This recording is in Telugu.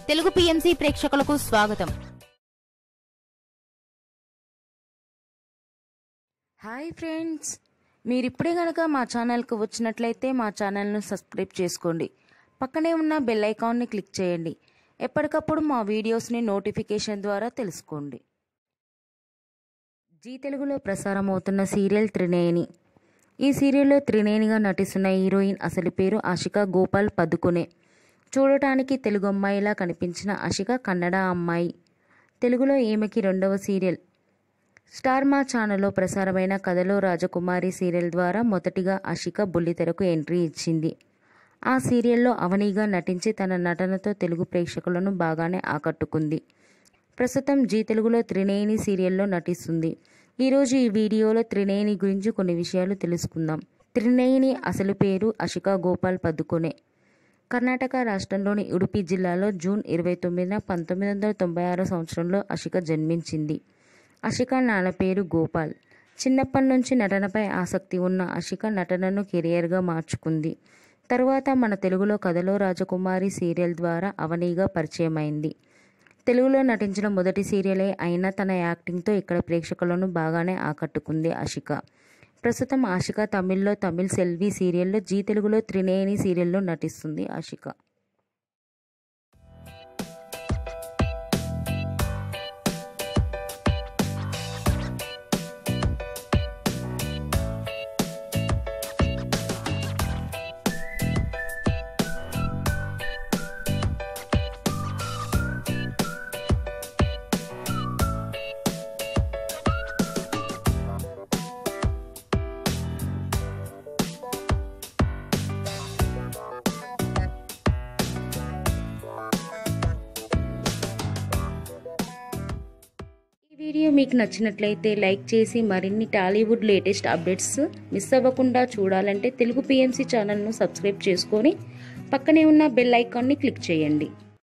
తెలుగు పిఎంసి ప్రేక్షకులకు స్వాగతం హాయ్ ఫ్రెండ్స్ మీరు ఇప్పుడే కనుక మా ఛానల్కి వచ్చినట్లయితే మా ఛానల్ను సబ్స్క్రైబ్ చేసుకోండి పక్కనే ఉన్న బెల్ ఐకాన్ని క్లిక్ చేయండి ఎప్పటికప్పుడు మా వీడియోస్ని నోటిఫికేషన్ ద్వారా తెలుసుకోండి జీ తెలుగులో ప్రసారం అవుతున్న సీరియల్ త్రినేని ఈ సీరియల్లో త్రినేనిగా నటిస్తున్న హీరోయిన్ అసలు పేరు ఆషిక గోపాల్ పదుకునే చూడటానికి తెలుగు అమ్మాయిలా కనిపించిన ఆషిక కన్నడ అమ్మాయి తెలుగులో ఈమెకి రెండవ సీరియల్ స్టార్ మా ఛానల్లో ప్రసారమైన కథలో రాజకుమారి సీరియల్ ద్వారా మొదటిగా ఆషిక బుల్లితెరకు ఎంట్రీ ఇచ్చింది ఆ సీరియల్లో అవనిగా నటించి తన నటనతో తెలుగు ప్రేక్షకులను బాగానే ఆకట్టుకుంది ప్రస్తుతం జీ తెలుగులో త్రినేని సీరియల్లో నటిస్తుంది ఈరోజు ఈ వీడియోలో త్రినేని గురించి కొన్ని విషయాలు తెలుసుకుందాం త్రినేని అసలు పేరు అషిక గోపాల్ పదుకొనే కర్ణాటక రాష్ట్రంలోని ఉడుపి జిల్లాలో జూన్ ఇరవై తొమ్మిదిన పంతొమ్మిది వందల తొంభై ఆరో సంవత్సరంలో అషిక జన్మించింది అషిక నాన్న పేరు గోపాల్ చిన్నప్పటి నుంచి నటనపై ఆసక్తి ఉన్న అషిక నటనను కెరియర్గా మార్చుకుంది తరువాత మన తెలుగులో కథలో రాజకుమారి సీరియల్ ద్వారా అవనీగా పరిచయమైంది తెలుగులో నటించిన మొదటి సీరియలే అయినా తన యాక్టింగ్తో ఇక్కడ ప్రేక్షకులను బాగానే ఆకట్టుకుంది ఆషిక ప్రస్తుతం ఆషిక తమిళ్లో తమిళ్ సెల్వి సీరియల్లో జీ తెలుగులో త్రినేని సీరియల్లో నటిస్తుంది ఆషిక ఈ వీడియో మీకు నచ్చినట్లయితే లైక్ చేసి మరిన్ని టాలీవుడ్ లేటెస్ట్ అప్డేట్స్ మిస్ అవ్వకుండా చూడాలంటే తెలుగు పిఎంసి ఛానల్ను సబ్స్క్రైబ్ చేసుకొని పక్కనే ఉన్న బెల్ ఐకాన్ని క్లిక్ చేయండి